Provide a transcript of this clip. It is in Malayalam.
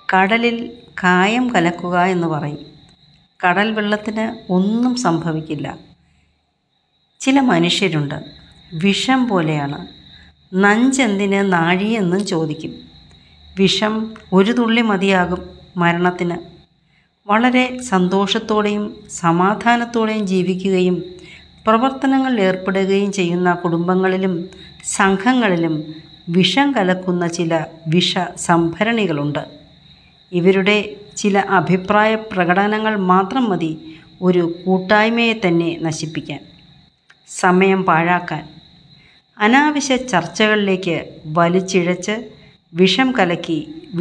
കടലിൽ കായം കലക്കുക എന്ന് പറയും കടൽ വെള്ളത്തിന് ഒന്നും സംഭവിക്കില്ല ചില മനുഷ്യരുണ്ട് വിഷം പോലെയാണ് നഞ്ചെന്തിന് നാഴിയെന്നും ചോദിക്കും വിഷം ഒരു തുള്ളി മതിയാകും മരണത്തിന് വളരെ സന്തോഷത്തോടെയും സമാധാനത്തോടെയും ജീവിക്കുകയും പ്രവർത്തനങ്ങളിൽ ഏർപ്പെടുകയും ചെയ്യുന്ന കുടുംബങ്ങളിലും സംഘങ്ങളിലും വിഷം കലക്കുന്ന ചില വിഷ സംഭരണികളുണ്ട് ഇവരുടെ ചില അഭിപ്രായ പ്രകടനങ്ങൾ മാത്രം മതി ഒരു കൂട്ടായ്മയെ തന്നെ നശിപ്പിക്കാൻ സമയം പാഴാക്കാൻ അനാവശ്യ ചർച്ചകളിലേക്ക് വലിച്ചിഴച്ച് വിഷം കലക്കി